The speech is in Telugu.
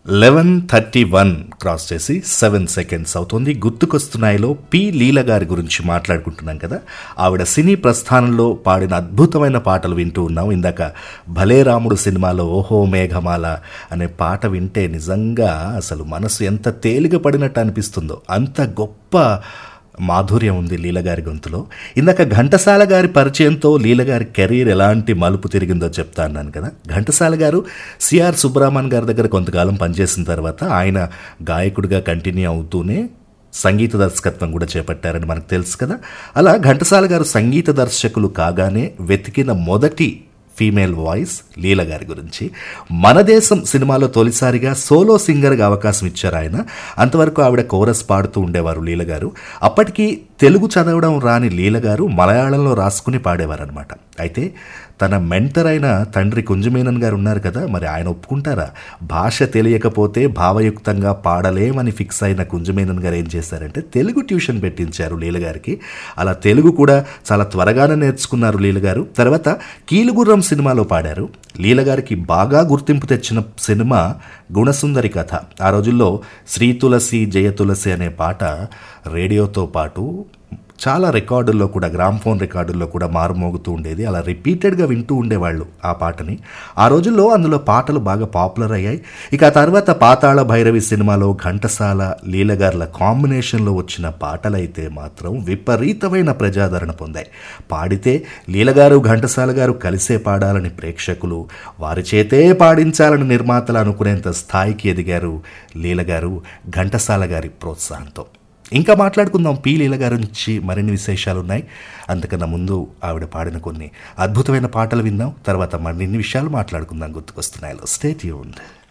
లెవెన్ థర్టీ వన్ క్రాస్ చేసి సెవెన్ సెకండ్స్ అవుతుంది గుర్తుకొస్తున్నాయిలో పి లీల గారి గురించి మాట్లాడుకుంటున్నాం కదా ఆవిడ సినీ ప్రస్థానంలో పాడిన అద్భుతమైన పాటలు వింటూ ఉన్నాం ఇందాక భలే రాముడు సినిమాలో ఓహో మేఘమాల అనే పాట వింటే నిజంగా అసలు మనసు ఎంత తేలిక పడినట్టు అనిపిస్తుందో అంత గొప్ప మాధుర్యం ఉంది లీలగారి గొంతులో ఇందాక ఘంటసాల గారి పరిచయంతో లీలగారి కెరీర్ ఎలాంటి మలుపు తిరిగిందో చెప్తా అన్నాను కదా ఘంటసాల గారు సిఆర్ సుబ్రహ్మణ్యం గారి దగ్గర కొంతకాలం పనిచేసిన తర్వాత ఆయన గాయకుడిగా కంటిన్యూ అవుతూనే సంగీత దర్శకత్వం కూడా చేపట్టారని మనకు తెలుసు కదా అలా ఘంటసాల గారు సంగీత దర్శకులు కాగానే వెతికిన మొదటి ఫీమేల్ వాయిస్ లీల గారి గురించి మన దేశం సినిమాలో తొలిసారిగా సోలో సింగర్గా అవకాశం ఇచ్చారు ఆయన అంతవరకు ఆవిడ కోరస్ పాడుతూ ఉండేవారు లీల గారు అప్పటికి తెలుగు చదవడం రాని లీల గారు మలయాళంలో రాసుకుని పాడేవారు అనమాట అయితే తన మెంటర్ అయిన తండ్రి కుంజమేనన్ గారు ఉన్నారు కదా మరి ఆయన ఒప్పుకుంటారా భాష తెలియకపోతే భావయుక్తంగా పాడలేమని ఫిక్స్ అయిన కుంజమేనన్ గారు ఏం చేశారంటే తెలుగు ట్యూషన్ పెట్టించారు లీల గారికి అలా తెలుగు కూడా చాలా త్వరగానే నేర్చుకున్నారు లీల గారు తర్వాత కీలుగుర్రం సినిమాలో పాడారు లీల గారికి బాగా గుర్తింపు తెచ్చిన సినిమా గుణసుందరి కథ ఆ రోజుల్లో శ్రీ తులసి జయ తులసి అనే పాట రేడియోతో పాటు చాలా రికార్డుల్లో కూడా గ్రామ్ఫోన్ రికార్డుల్లో కూడా మారుమోగుతూ ఉండేది అలా రిపీటెడ్గా వింటూ ఉండేవాళ్ళు ఆ పాటని ఆ రోజుల్లో అందులో పాటలు బాగా పాపులర్ అయ్యాయి ఇక ఆ తర్వాత పాతాళ భైరవి సినిమాలో ఘంటసాల లీలగార్ల కాంబినేషన్లో వచ్చిన పాటలైతే మాత్రం విపరీతమైన ప్రజాదరణ పొందాయి పాడితే లీలగారు ఘంటసాల గారు కలిసే పాడాలని ప్రేక్షకులు వారి చేతే పాడించాలని నిర్మాతలు అనుకునేంత స్థాయికి ఎదిగారు లీలగారు ఘంటసాల గారి ప్రోత్సాహంతో ఇంకా మాట్లాడుకుందాం పి లీల గారి నుంచి మరిన్ని విశేషాలు ఉన్నాయి అంతకన్నా ముందు ఆవిడ పాడిన కొన్ని అద్భుతమైన పాటలు విందాం తర్వాత మరిన్ని విషయాలు మాట్లాడుకుందాం గుర్తుకొస్తున్నాయి స్టేట్ యూన్